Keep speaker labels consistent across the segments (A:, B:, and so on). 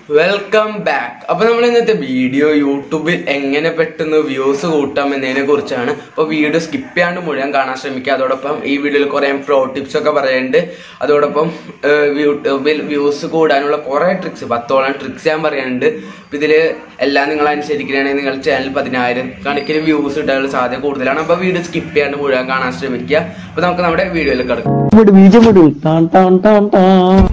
A: welcome back അപ്പൊ നമ്മൾ ഇന്നത്തെ വീഡിയോ യൂട്യൂബിൽ എങ്ങനെ പെട്ടെന്ന് വ്യൂസ് കൂട്ടാം എന്നതിനെ കുറിച്ചാണ് അപ്പൊ വീഡിയോ സ്കിപ്പ് ചെയ്യാണ്ട് മുഴുവൻ കാണാൻ ശ്രമിക്കുക അതോടൊപ്പം ഈ വീഡിയോയിൽ കുറെ പ്രോ ടിപ്സ് ഒക്കെ പറയുന്നുണ്ട് അതോടൊപ്പം ഏഹ്, യൂട്യൂബിൽ വ്യൂസ് കൂടാനുള്ള കുറെ ട്രിക്സ് പത്തോളം ട്രിക്സ് ഞാൻ പറയുന്നുണ്ട് അപ്പൊ ഇതില് എല്ലാം നിങ്ങൾ അനുസരിക്കുകയാണെങ്കിൽ നിങ്ങൾ ചാനൽ പതിനായിരം കണക്കിന് വ്യൂസ് ഇടാനുള്ള സാധ്യത കൂടുതലാണ് അപ്പൊ വീഡിയോ സ്കിപ്പ് ചെയ്യാണ്ട് മുഴുവൻ കാണാൻ ശ്രമിക്കുക അപ്പൊ നമുക്ക് നമ്മുടെ വീഡിയോയിൽ കിടക്കാം
B: വിടും ബീജം വിടും ടാൻ ടാൻ ടാൻ ടാൻ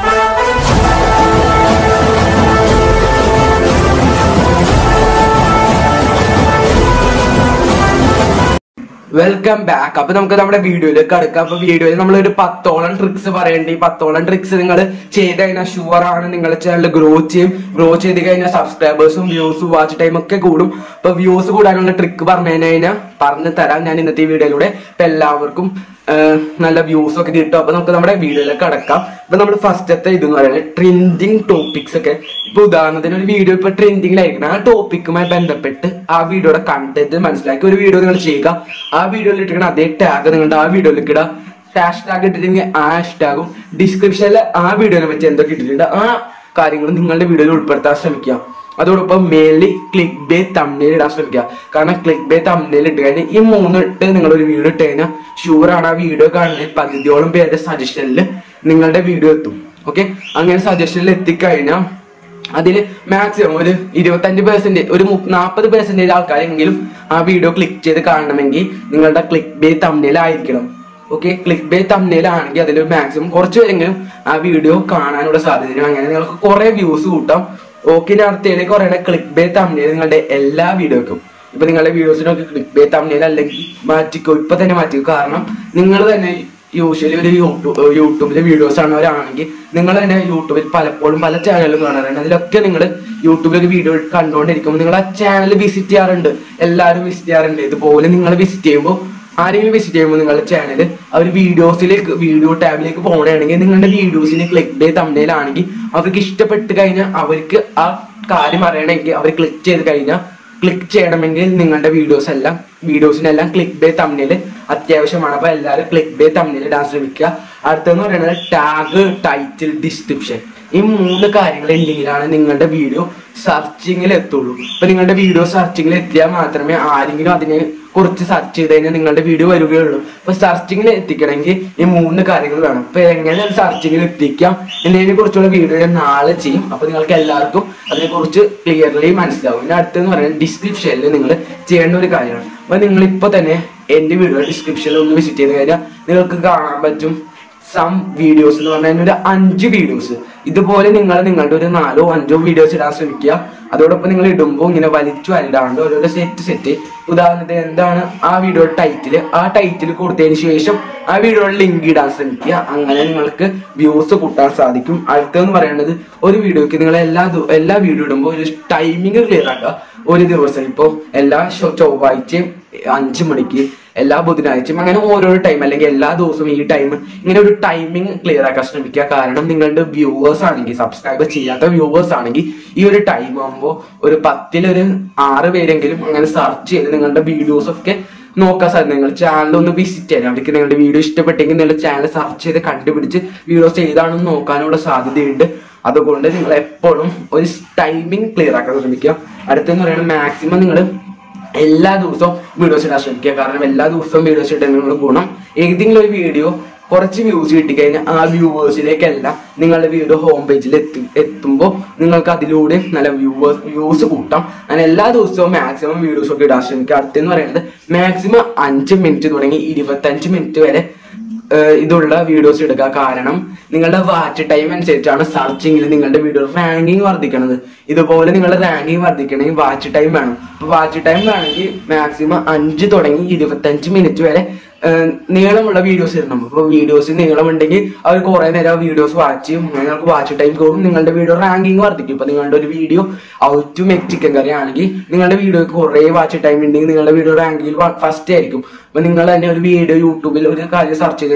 A: വെൽക്കം ബാക്ക് അപ്പൊ നമുക്ക് നമ്മുടെ വീഡിയോയിലേക്ക് കടക്കാം അപ്പൊ വീഡിയോയിൽ നമ്മൾ ഒരു പത്തോളം ട്രിക്സ് പറയണ്ട് ഈ പത്തോളം ട്രിക്സ് നിങ്ങൾ ചെയ്ത് കഴിഞ്ഞാൽ ഷുവർ ആണ് നിങ്ങളുടെ ചാനൽ ഗ്രോ ചെയ്യും ഗ്രോ ചെയ്ത് കഴിഞ്ഞാൽ സബ്സ്ക്രൈബേഴ്സും വ്യൂസും വാച്ച് ടൈം ഒക്കെ കൂടും അപ്പൊ വ്യൂസ് കൂടാനുള്ള ട്രിക്ക് പറഞ്ഞു കഴിഞ്ഞാൽ പറഞ്ഞു തരാം ഞാൻ ഇന്നത്തെ ഈ വീഡിയോയിലൂടെ അപ്പൊ എല്ലാവർക്കും ആഹ്, നല്ല വ്യൂസ് ഒക്കെ കിട്ടും അപ്പൊ നമുക്ക് നമ്മുടെ വീഡിയോയിലേക്ക് കടക്കാം ഇപ്പൊ നമ്മൾ ഫസ്റ്റത്തെ ഇതെന്ന് പറയുന്നത് ട്രെൻഡിങ് ടോപ്പിക്സ് ഒക്കെ ഇപ്പൊ ഉദാഹരണത്തിന് ഒരു വീഡിയോ ഇപ്പൊ ട്രെൻഡിങ്ങിലായിരിക്കണം ആ ടോപ്പിക്കുമായി ബന്ധപ്പെട്ട് ആ വീഡിയോയുടെ കണ്ടന്റ് മനസ്സിലാക്കി ഒരു വീഡിയോ നിങ്ങൾ ചെയ്യുക ആ വീഡിയോയിൽ ഇട്ടിരിക്കണം അതേ ടാഗ് നിങ്ങളുടെ ആ വീഡിയോയിലേക്ക് ഇടുക ഹാഷ് ടാഗ് ഇട്ടിട്ടുണ്ടെങ്കിൽ ആ ഹാഷ് ടാഗും ഡിസ്ക്രിപ്ഷനിൽ ആ വീഡിയോനെ പറ്റി എന്തൊക്കെ ഇട്ടിട്ടുണ്ട് ആ കാര്യങ്ങൾ നിങ്ങളുടെ വീഡിയോയിൽ ഉൾപ്പെടുത്താൻ ശ്രമിക്കുക അതോടൊപ്പം മേലി ക്ലിക്ക് ബേ തമ്മിൽ ഇടാൻ ശ്രമിക്കുക കാരണം ക്ലിക്ക് ബേ തമ്മിൽ ഇട്ട് കഴിഞ്ഞാൽ ഈ മൂന്ന് ഇട്ട് നിങ്ങൾ ഒരു വീഡിയോ ഇട്ട് കഴിഞ്ഞാൽ ഷുവർ ആണ് ആ വീഡിയോ കാണുന്ന പകുതിയോളം പേരുടെ സജഷനിൽ നിങ്ങളുടെ വീഡിയോ എത്തും ഓക്കെ അങ്ങനെ സജഷനിൽ എത്തിക്കഴിഞ്ഞാൽ അതിൽ മാക്സിമം ഒരു ഇരുപത്തഞ്ച് പെർസെന്റേജ് ഒരു നാൽപ്പത് പെർസെന്റേജ് ആൾക്കാരെങ്കിലും ആ വീഡിയോ ക്ലിക്ക് ചെയ്ത് കാണണമെങ്കിൽ നിങ്ങളുടെ ക്ലിക്ക് ബേ തമ്മിലായിരിക്കണം ഓക്കെ ക്ലിക്ക് ബേ തമ്മിലാണെങ്കിൽ അതിൽ മാക്സിമം കുറച്ച് പേരെങ്കിലും ആ വീഡിയോ കാണാനുള്ള സാധ്യതയും അങ്ങനെ നിങ്ങൾക്ക് കുറെ വ്യൂസ് കൂട്ടാം ഓക്കെ അടുത്തേക്ക് പറയണ ക്ലിക്ക് ബേ തമ്മിൽ നിങ്ങളുടെ എല്ലാ വീഡിയോക്കും ഇപ്പൊ നിങ്ങളുടെ വീഡിയോസിനൊക്കെ ക്ലിക്ക് ബേ തമ്മിൽ അല്ലെങ്കിൽ മാറ്റിക്കോ ഇപ്പൊ തന്നെ മാറ്റിക്കോ കാരണം നിങ്ങൾ തന്നെ യൂഷ്വലി ഒരു യൂട്യൂബ് യൂട്യൂബിലെ വീഡിയോസ് ആണവരാണെങ്കിൽ നിങ്ങൾ തന്നെ യൂട്യൂബിൽ പലപ്പോഴും പല ചാനലും കാണാറുണ്ട് അതിലൊക്കെ നിങ്ങൾ യൂട്യൂബിലൊക്കെ വീഡിയോ കണ്ടുകൊണ്ടിരിക്കുമ്പോൾ നിങ്ങൾ ആ ചാനൽ വിസിറ്റ് ചെയ്യാറുണ്ട് എല്ലാവരും വിസിറ്റ് ചെയ്യാറുണ്ട് ഇതുപോലെ നിങ്ങൾ വിസിറ്റ് ചെയ്യുമ്പോൾ ആരെങ്കിലും വിസിറ്റ് ചെയ്യുമ്പോൾ നിങ്ങളുടെ ചാനൽ അവർ വീഡിയോസിലേക്ക് വീഡിയോ ടാബിലേക്ക് പോകണമെങ്കിൽ നിങ്ങളുടെ വീഡിയോസിന് ക്ലിക്ക് ഡേ തമ്മിലാണെങ്കിൽ അവർക്ക് ഇഷ്ടപ്പെട്ട് കഴിഞ്ഞാൽ അവർക്ക് ആ കാര്യം അറിയണമെങ്കിൽ അവർ ക്ലിക്ക് ചെയ്ത് കഴിഞ്ഞാൽ ക്ലിക്ക് ചെയ്യണമെങ്കിൽ നിങ്ങളുടെ വീഡിയോസ് എല്ലാം വീഡിയോസിനെല്ലാം ക്ലിക്ക് ബേ തമ്മിൽ അത്യാവശ്യമാണ് അപ്പൊ എല്ലാവരും ക്ലിക്ക് ബേ തമ്മിൽ ഇടാൻ ശ്രമിക്കുക അടുത്തെന്ന് പറയുന്നത് ടാഗ് ടൈറ്റിൽ ഡിസ്ക്രിപ്ഷൻ ഈ മൂന്ന് കാര്യങ്ങൾ ഉണ്ടെങ്കിലാണ് നിങ്ങളുടെ വീഡിയോ സെർച്ചിങ്ങിൽ എത്തുള്ളൂ ഇപ്പൊ നിങ്ങളുടെ വീഡിയോ സെർച്ചിങ്ങിൽ എത്തിയാൽ മാത്രമേ ആരെങ്കിലും അതിനെ കുറിച്ച് സെർച്ച് ചെയ്ത് കഴിഞ്ഞാൽ നിങ്ങളുടെ വീഡിയോ വരികയുള്ളൂ അപ്പൊ സെർച്ചിങ്ങിൽ എത്തിക്കണമെങ്കിൽ ഈ മൂന്ന് കാര്യങ്ങൾ വേണം അപ്പൊ എങ്ങനെ സെർച്ചിങ്ങിൽ എത്തിക്കാം എന്നതിനെ കുറിച്ചുള്ള വീഡിയോ ഞാൻ നാളെ ചെയ്യും അപ്പൊ നിങ്ങൾക്ക് എല്ലാവർക്കും അതിനെ കുറിച്ച് ക്ലിയർലി മനസ്സിലാവും ഇനി അടുത്തെന്ന് പറയുന്നത് ഡിസ്ക്രിപ്ഷനിൽ നിങ്ങൾ ചെയ്യേണ്ട ഒരു കാര്യമാണ് അപ്പൊ നിങ്ങൾ ഇപ്പൊ തന്നെ എന്റെ വീഡിയോ ഡിസ്ക്രിപ്ഷനിൽ ഒന്ന് വിസിറ്റ് ചെയ്ത് കഴിഞ്ഞാൽ നിങ്ങൾക്ക് കാണാൻ പറ്റും സം വീഡിയോസ് എന്ന് പറഞ്ഞാൽ ഒരു അഞ്ച് വീഡിയോസ് ഇതുപോലെ നിങ്ങൾ നിങ്ങളുടെ ഒരു നാലോ അഞ്ചോ വീഡിയോസ് ഇടാൻ ശ്രമിക്കുക അതോടൊപ്പം നിങ്ങൾ ഇടുമ്പോൾ ഇങ്ങനെ വലിച്ചു വരിടാണ്ട് ഓരോരോ സെറ്റ് സെറ്റ് ഉദാഹരണത്തിന് എന്താണ് ആ വീഡിയോ ടൈറ്റിൽ ആ ടൈറ്റിൽ കൊടുത്തതിന് ശേഷം ആ വീഡിയോയുടെ ലിങ്ക് ഇടാൻ ശ്രമിക്കുക അങ്ങനെ നിങ്ങൾക്ക് വ്യൂസ് കൂട്ടാൻ സാധിക്കും അടുത്തെന്ന് പറയുന്നത് ഒരു വീഡിയോക്ക് നിങ്ങൾ എല്ലാ ദി- എല്ലാ വീഡിയോ ഇടുമ്പോൾ ഒരു ടൈമിംഗ് ക്ലിയർ ആക്കുക ഒരു ദിവസം ഇപ്പോൾ എല്ലാ ചൊ- ചൊവ്വാഴ്ചയും അഞ്ച് മണിക്ക് എല്ലാ ബുധനാഴ്ചയും അങ്ങനെ ഓരോരോ ടൈം അല്ലെങ്കിൽ എല്ലാ ദിവസവും ഈ ടൈം ഇങ്ങനെ ഒരു ടൈമിംഗ് ക്ലിയർ ആക്കാൻ ശ്രമിക്കുക കാരണം നിങ്ങളുടെ വ്യൂവേഴ്സ് ആണെങ്കിൽ സബ്സ്ക്രൈബ് ചെയ്യാത്ത വ്യൂവേഴ്സ് ആണെങ്കിൽ ഈ ഒരു ടൈം ആകുമ്പോൾ ഒരു പത്തിലൊരു ആറ് പേരെങ്കിലും അങ്ങനെ സെർച്ച് ചെയ്ത് നിങ്ങളുടെ വീഡിയോസ് ഒക്കെ നോക്കാൻ സാധിക്കും നിങ്ങൾ ചാനൽ ഒന്ന് വിസിറ്റ് ചെയ്യാൻ അവർക്ക് നിങ്ങളുടെ വീഡിയോ ഇഷ്ടപ്പെട്ടെങ്കിൽ നിങ്ങളുടെ ചാനൽ സെർച്ച് ചെയ്ത് കണ്ടുപിടിച്ച് വീഡിയോസ് ഏതാണെന്ന് നോക്കാനുള്ള സാധ്യതയുണ്ട് അതുകൊണ്ട് നിങ്ങൾ എപ്പോഴും ഒരു ടൈമിംഗ് ക്ലിയർ ആക്കാൻ ശ്രമിക്കുക അടുത്തെന്ന് പറയുന്നത് മാക്സിമം നിങ്ങൾ എല്ലാ ദിവസവും വീഡിയോസ് ഇടാൻ ശ്രമിക്കുക കാരണം എല്ലാ ദിവസവും വീഡിയോസ് ഇടുന്നതിനുള്ള ഗുണം ഏതെങ്കിലും ഒരു വീഡിയോ കുറച്ച് വ്യൂസ് കിട്ടിക്കഴിഞ്ഞാൽ ആ വ്യൂവേഴ്സിലേക്കല്ല നിങ്ങളുടെ വീഡിയോ ഹോം പേജിൽ എത്തി എത്തുമ്പോൾ നിങ്ങൾക്ക് അതിലൂടെ നല്ല വ്യൂവേഴ്സ് വ്യൂസ് കൂട്ടാം അങ്ങനെ എല്ലാ ദിവസവും മാക്സിമം വീഡിയോസ് ഒക്കെ ഇടാൻ ശ്രമിക്കുക അടുത്തെന്ന് പറയുന്നത് മാക്സിമം അഞ്ച് മിനിറ്റ് തുടങ്ങി ഇരുപത്തഞ്ച് മിനിറ്റ് വരെ ഏഹ് ഇതുള്ള വീഡിയോസ് എടുക്കുക കാരണം നിങ്ങളുടെ വാച്ച് ടൈം അനുസരിച്ചാണ് സെർച്ചിങ്ങിൽ നിങ്ങളുടെ വീഡിയോ റാങ്കിങ് വർദ്ധിക്കുന്നത് ഇതുപോലെ നിങ്ങളുടെ റാങ്കിങ് വർദ്ധിക്കണമെങ്കിൽ വാച്ച് ടൈം വേണം അപ്പൊ വാച്ച് ടൈം വേണമെങ്കിൽ മാക്സിമം അഞ്ച് തുടങ്ങി ഇരുപത്തഞ്ച് മിനിറ്റ് വരെ ഏഹ് നീളമുള്ള വീഡിയോസ് ഇടണം അപ്പോൾ വീഡിയോസ് നീളമുണ്ടെങ്കിൽ അവർ കുറെ നേരം വീഡിയോസ് വാച്ച് ചെയ്യും അങ്ങനെ നിങ്ങൾക്ക് വാച്ച് ടൈം കൂടും നിങ്ങളുടെ വീഡിയോ റാങ്കിങ് വർദ്ധിക്കും ഇപ്പൊ നിങ്ങളുടെ ഒരു video how to make chicken curry ആണെങ്കിൽ നിങ്ങളുടെ വീഡിയോക്ക് കുറെ വാച്ച് ടൈം ഉണ്ടെങ്കിൽ നിങ്ങളുടെ വീഡിയോ റാങ്കിങ്ങിൽ ഫസ്റ്റ് ആയിരിക്കും അപ്പൊ നിങ്ങൾ തന്നെ ഒരു വീഡിയോ യൂട്യൂബിൽ ഒരു കാര്യം സെർച്ച് ചെയ്ത് കഴിഞ്ഞാൽ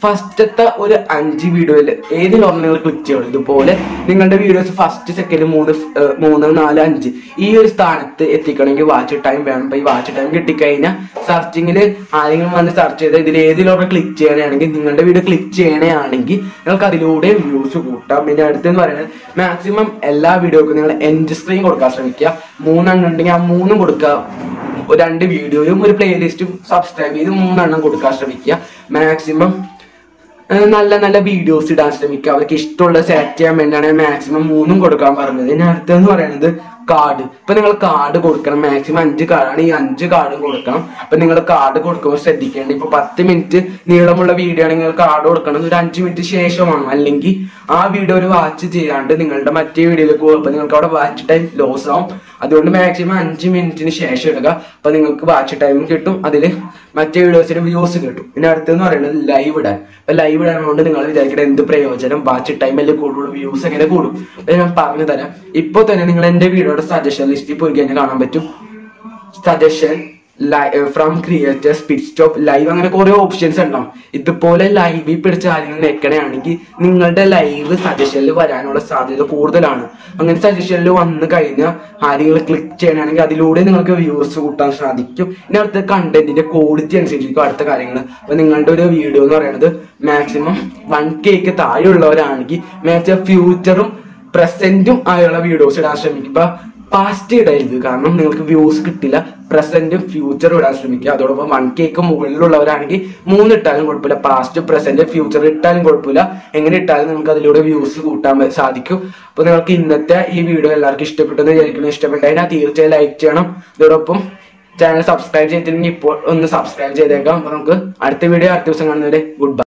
A: ഫസ്റ്റത്തെ ഒരു അഞ്ച് വീഡിയോയിൽ ഏതിലൊന്ന് നിങ്ങൾ ക്ലിക്ക് ചെയ്യണം ഇതുപോലെ നിങ്ങളുടെ വീഡിയോസ് ഫസ്റ്റ് സെക്കൻഡ് മൂന്ന് ഫ്- ഏർ മൂന്ന് നാല് അഞ്ച് ഈ ഒരു സ്ഥാനത്ത് എത്തിക്കണമെങ്കിൽ വാച്ച് ടൈം വേണം അപ്പൊ ഈ വാച്ച് ടൈം കിട്ടിക്കഴിഞ്ഞാൽ സെർച്ചിങ്ങിൽ ആരെങ്കിലും വന്ന് സെർച്ച് ചെയ്ത് ഇതിൽ ഏതിലൊക്കെ ക്ലിക്ക് ചെയ്യണമെങ്കിൽ നിങ്ങളുടെ വീഡിയോ ക്ലിക്ക് ചെയ്യണമെങ്കിൽ നിങ്ങൾക്ക് അതിലൂടെ വ്യൂസ് കൂട്ടാം പിന്നെ അടുത്തെന്ന് പറയുന്നത് മാക്സിമം എല്ലാ വീഡിയോക്കും നിങ്ങൾ എൻഡ് സ്ക്രീൻ കൊടുക്കാൻ ശ്രമിക്കുക മൂന്നെണ്ണം ഉണ്ടെങ്കിൽ ആ മൂന്നും കൊടുക്കുക ഒരു രണ്ട് വീഡിയോയും ഒരു പ്ലേലിസ്റ്റും സബ്സ്ക്രൈബ് ചെയ്ത് മൂന്നെണ്ണം കൊടുക്കാൻ ശ്രമിക്കുക മാക്സിമം ഏഹ് നല്ല നല്ല വീഡിയോസ് ഇടാൻ ശ്രമിക്കുക അവർക്ക് ഇഷ്ടമുള്ള സെലക്ട് ചെയ്യാൻ വേണ്ടിയാണ് മാക്സിമം മൂന്നും കൊടുക്കാൻ പറഞ്ഞത് ഇനി അടുത്തെന്ന് പറയുന്നത് കാർഡ് ഇപ്പൊ നിങ്ങൾ കാർഡ് കൊടുക്കണം മാക്സിമം അഞ്ച് കാർഡാണ് ഈ അഞ്ച് കാർഡും കൊടുക്കണം അപ്പൊ നിങ്ങൾ കാർഡ് കൊടുക്കുമ്പോൾ ശ്രദ്ധിക്കേണ്ടത് ഇപ്പൊ പത്ത് മിനിറ്റ് നീളമുള്ള വീഡിയോ ആണെങ്കിൽ നിങ്ങൾ കാർഡ് കൊടുക്കണം ഒരു അഞ്ച് മിനിറ്റ് ശേഷമാണ് അല്ലെങ്കിൽ ആ വീഡിയോ ഒരു വാച്ച് ചെയ്യാണ്ട് നിങ്ങളുടെ മറ്റേ വീഡിയോയിലേക്ക് പോകും അപ്പൊ നിങ്ങൾക്ക് അവിടെ വാച്ച് ടൈം ലോസ് ആവും അതുകൊണ്ട് മാക്സിമം അഞ്ച് മിനിറ്റിന് ശേഷം ഇടുക അപ്പൊ നിങ്ങൾക്ക് വാച്ച് ടൈം കിട്ടും അതിൽ മറ്റേ വീഡിയോസിന് വ്യൂസ് കിട്ടും പിന്നെ അടുത്തെന്ന് പറയുന്നത് ലൈവ് ഇടാൻ അപ്പൊ ലൈവ് ഇടാൻ കൊണ്ട് നിങ്ങൾ വിചാരിക്കുന്നത് എന്ത് പ്രയോജനം വാച്ച് ടൈം അല്ലേ കൂടുള്ളൂ വ്യൂസ് എങ്ങനെ കൂടും അപ്പൊ ഞാൻ പറഞ്ഞു തരാം ഇപ്പൊ തന്നെ നിങ്ങൾ എന്റെ വീഡിയോയുടെ സജഷൻ ലിസ്റ്റിൽ പോയി കഴിഞ്ഞാൽ കാണാൻ പറ്റും suggestion from creators pit stop live അങ്ങനെ കുറെ ഓപ്ഷൻസ് ഉണ്ടാവും ഇതുപോലെ ലൈവിൽ പിടിച്ച ആരെങ്കിലും നിൽക്കണമെങ്കിൽ നിങ്ങളുടെ ലൈവ് സജഷനിൽ വരാനുള്ള സാധ്യത കൂടുതലാണ് അങ്ങനെ സജഷനിൽ വന്നു കഴിഞ്ഞാൽ ആരെങ്കിലും ക്ലിക്ക് ചെയ്യണമെങ്കിൽ അതിലൂടെ നിങ്ങൾക്ക് വ്യൂസ് കൂട്ടാൻ സാധിക്കും ഇനി അടുത്ത കണ്ടന്റിന്റെ ക്വാളിറ്റി അനുസരിച്ചിരിക്കും അടുത്ത കാര്യങ്ങൾ അപ്പൊ നിങ്ങളുടെ ഒരു വീഡിയോ എന്ന് പറയുന്നത് മാക്സിമം വൺ കെക്ക് താഴെയുള്ളവരാണെങ്കിൽ മാക്സിമം ഫ്യൂച്ചറും പ്രസന്റും ആയുള്ള വീഡിയോസ് ഇടാൻ ശ്രമിക്കും ഇപ്പൊ പാസ്റ്റ് ഇടരുത് കാരണം നിങ്ങൾക്ക് വ്യൂസ് കിട്ടില്ല പ്രസന്റും ഫ്യൂച്ചറും ഇടാൻ ശ്രമിക്കുക അതോടൊപ്പം വൺ കേക്ക് മുകളിലുള്ളവരാണെങ്കിൽ മൂന്ന് ഇട്ടാലും കുഴപ്പമില്ല പാസ്റ്റ് പ്രസന്റ് ഫ്യൂച്ചർ ഇട്ടാലും കുഴപ്പമില്ല എങ്ങനെ ഇട്ടാലും നിങ്ങൾക്ക് അതിലൂടെ വ്യൂസ് കൂട്ടാൻ പ- സാധിക്കും അപ്പൊ നിങ്ങൾക്ക് ഇന്നത്തെ ഈ വീഡിയോ എല്ലാവർക്കും ഇഷ്ടപ്പെട്ടെന്ന് വിചാരിക്കുന്നു ഇഷ്ടപ്പെട്ടതിനാൽ തീർച്ചയായും ലൈക്ക് ചെയ്യണം ഇതോടൊപ്പം ചാനൽ സബ്സ്ക്രൈബ് ചെയ്തിട്ടുണ്ടെങ്കിൽ ഇപ്പോൾ ഒന്ന് സബ്സ്ക്രൈബ് ചെയ്തേക്കാം അപ്പൊ നമുക്ക് അടുത്ത വീഡിയോ അടുത്ത ദിവസം കാണുന്നവരെ ഗുഡ് ബൈ